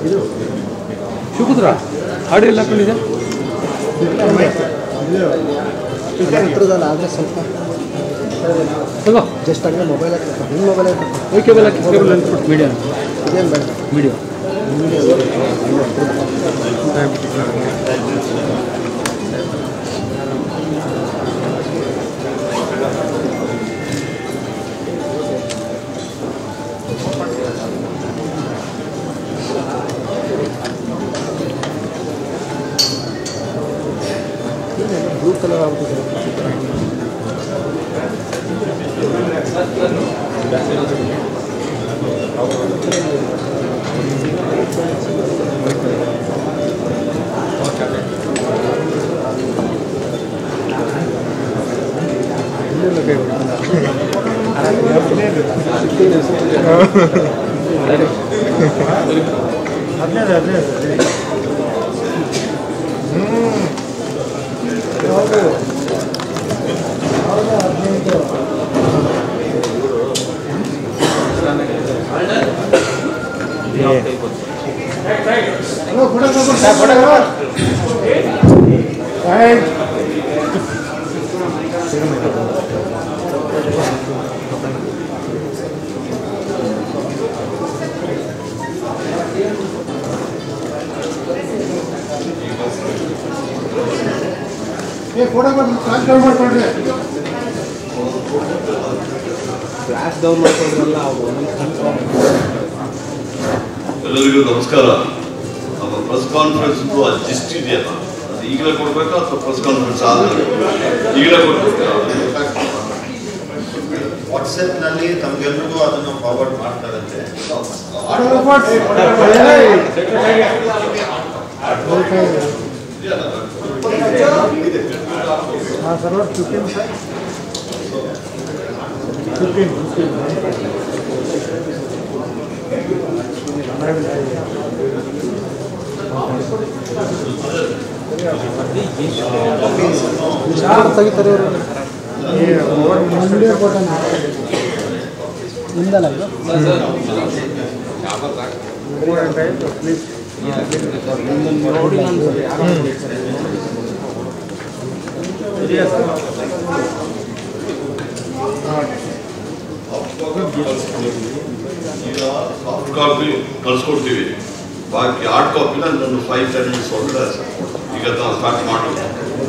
Shivaputra audio ಎಲ್ಲ ಹಾಕೊಂಡಿದೆ ಹತ್ರದಲ್ಲ ಆದರೆ ಸ್ವಲ್ಪ ತಗೋ ಜಸ್ಟ್ ಹಂಗೆ ಮೊಬೈಲ್ ನಿಮ್ಮ ಮೊಬೈಲ್ ಓಕೆ ಕೇಬಲ್ ಹಾಕಿ ಕೇಬಲ್ ಅಂದ್ಬಿಟ್ಟು ಮೀಡಿಯಾ ಇದೇನು ಬೇಡ ಮೀಡಿಯಾ ಬ್ಲೂ ಕಲರ್ ಆಗ್ಬಿಟ್ಟಿದೆ ಕ್ಲಾಸ್ ಡೌನ್ ಮಾಡ್ಕೊಂಡ್ರಲ್ಲ ಎಲ್ಲರಿಗೂ ನಮಸ್ಕಾರ ನಮ್ಮ ಪ್ರೆಸ್ ಕಾನ್ಫರೆನ್ಸ್ ಜಿಸ್ಟ್ ಇದೆಯಲ್ಲ ಅದು ಈಗಲೇ ಕೊಡ್ಬೇಕಾ ಅಥವಾ ಪ್ರೆಸ್ ಕಾನ್ಫರೆನ್ಸ್ ಆದ್ರೆ ಈಗಲೇ ಕೊಡ್ಬೇಕಾ ವಾಟ್ಸಪ್ನಲ್ಲಿ ತಮಗೆಲ್ರಿಗೂ ಅದನ್ನು ಫಾರ್ವರ್ಡ್ ಮಾಡ್ತಾರಂತೆ ಹಾಂ ಸರ್ವರ್ ಫಿಫ್ಟೀನ್ ಫಿಫ್ಟೀನ್ ಯಾರು ತೆಗಿತಾರೆ ಇವರು ನಿಮ್ದಲ್ಲ ಇದು ಈಗ ಸಾಫ್ಟ್ ಕಾಪಿ ಕಳ್ಸ್ಕೊಡ್ತೀವಿ ಬಾಕಿ ಹಾರ್ಡ್ ಕಾಪಿನ ಒಂದು ಫೈವ್ ಟೆನ್ ಮಿನಿಟ್ಸ್ ಒಳಗಡೆ ಈಗ ನಾವು ಸ್ಟಾರ್ಟ್ ಮಾಡೋದು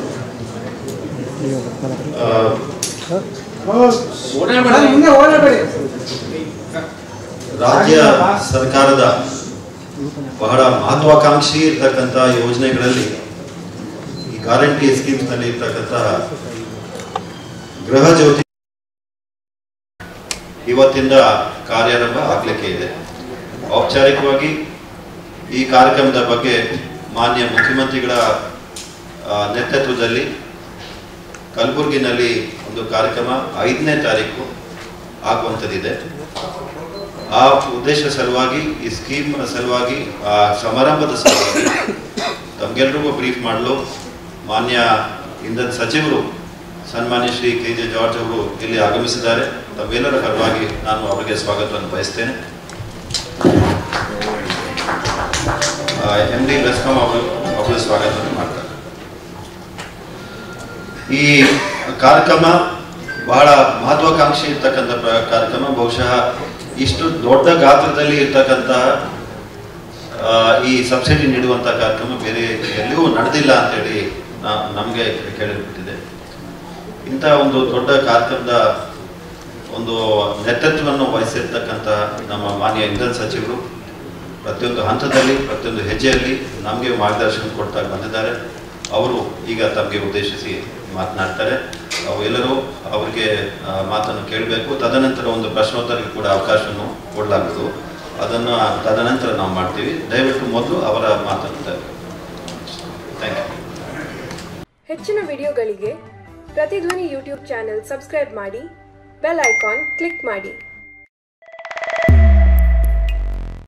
ರಾಜ್ಯ ಸರ್ಕಾರದ ಬಹಳ ಮಹತ್ವಾಕಾಂಕ್ಷಿ ಇರ್ತಕ್ಕಂಥ ಯೋಜನೆಗಳಲ್ಲಿ ಈ ಗ್ಯಾರಂಟಿ ಸ್ಕೀಮ್ಸ್ನಲ್ಲಿ ಇರ್ತಕ್ಕಂತಹ ಗೃಹ ಜ್ಯೋತಿ ಇವತ್ತಿಂದ ಕಾರ್ಯಾರಂಭ ಆಗ್ಲಿಕ್ಕೆ ಇದೆ ಔಪಚಾರಿಕವಾಗಿ ಈ ಕಾರ್ಯಕ್ರಮದ ಬಗ್ಗೆ ಮಾನ್ಯ ಮುಖ್ಯಮಂತ್ರಿಗಳ ಆ, ನೇತೃತ್ವದಲ್ಲಿ ಕಲಬುರಗಿನಲ್ಲಿ ಒಂದು ಕಾರ್ಯಕ್ರಮ ಐದನೇ ತಾರೀಕು ಆಗುವಂಥದ್ದಿದೆ ಆ ಉದ್ದೇಶ ಸಲುವಾಗಿ ಈ ಸ್ಕೀಮ್ ಸಲುವಾಗಿ ಆ ಸಮಾರಂಭದ ಸಲುವಾಗಿ ತಮಗೆಲ್ರಿಗೂ ಬ್ರೀಫ್ ಮಾಡಲು ಮಾನ್ಯ ಇಂಧನ ಸಚಿವರು ಸನ್ಮಾನ್ಯ ಶ್ರೀ ಕೆ ಜೆ ಜಾರ್ಜ್ ಅವರು ಇಲ್ಲಿ ಆಗಮಿಸಿದ್ದಾರೆ ತಮ್ಮೆಲ್ಲರ ಪರವಾಗಿ ನಾನು ಅವರಿಗೆ ಸ್ವಾಗತವನ್ನು ಬಯಸ್ತೇನೆ ಎಂ ಡಿ ಬೆಸ್ಕಾಂ ಅವರು ಅವರು ಸ್ವಾಗತವನ್ನು ಮಾಡ್ತಾರೆ ಈ ಕಾರ್ಯಕ್ರಮ ಬಹಳ ಮಹತ್ವಾಕಾಂಕ್ಷಿ ಇರ್ತಕ್ಕಂಥ ಪ್ರ- ಕಾರ್ಯಕ್ರಮ ಬಹುಶಃ ಇಷ್ಟು ದೊಡ್ಡ ಗಾತ್ರದಲ್ಲಿ ಇರ್ತಕ್ಕಂತಹ ಆ, ಈ ಸಬ್ಸಿಡಿ ನೀಡುವಂಥ ಕಾರ್ಯಕ್ರಮ ಬೇರೆ ಎಲ್ಲಿಯೂ ನಡೆದಿಲ್ಲ ಅಂತೇಳಿ ನಮಗೆ ಕೇಳಿಬಿಟ್ಟಿದೆ ಇಂಥ ಒಂದು ದೊಡ್ಡ ಕಾರ್ಯಕ್ರಮದ ಒಂದು ನೇತೃತ್ವವನ್ನು ವಹಿಸಿರ್ತಕ್ಕಂಥ ನಮ್ಮ ಮಾನ್ಯ ಇಂಧನ ಸಚಿವರು ಪ್ರತಿಯೊಂದು ಹಂತದಲ್ಲಿ ಪ್ರತಿಯೊಂದು ಹೆಜ್ಜೆಯಲ್ಲಿ ನಮಗೆ ಮಾರ್ಗದರ್ಶನ ಕೊಡ್ತಾ ಬಂದಿದ್ದಾರೆ ಅವರು ಈಗ ತಮಗೆ ಉದ್ದೇಶಿಸಿ ಮಾತನಾಡ್ತಾರೆ ಅವು ಎಲ್ಲರೂ ಅವರಿಗೆ ಆ, ಮಾತನ್ನು ಕೇಳಬೇಕು ತದನಂತರ ಒಂದು ಪ್ರಶ್ನೋತ್ತರಕ್ಕೆ ಕೂಡ ಅವಕಾಶವನ್ನು ಕೊಡಲಾಗುವುದು ಅದನ್ನು ತದನಂತರ ನಾವು ಮಾಡ್ತೀವಿ ದಯವಿಟ್ಟು ಮೊದಲು ಅವರ ಮಾತನ್ನು ಥ್ಯಾಂಕ್ ಯು ಹೆಚ್ಚಿನ ವಿಡಿಯೋಗಳಿಗೆ ಪ್ರತಿಧ್ವನಿ ಯೂಟ್ಯೂಬ್ ಚಾನೆಲ್ ಸಬ್ಸ್ಕ್ರೈಬ್ ಮಾಡಿ ಬೆಲ್ ಐಕಾನ್ ಕ್ಲಿಕ್ ಮಾಡಿ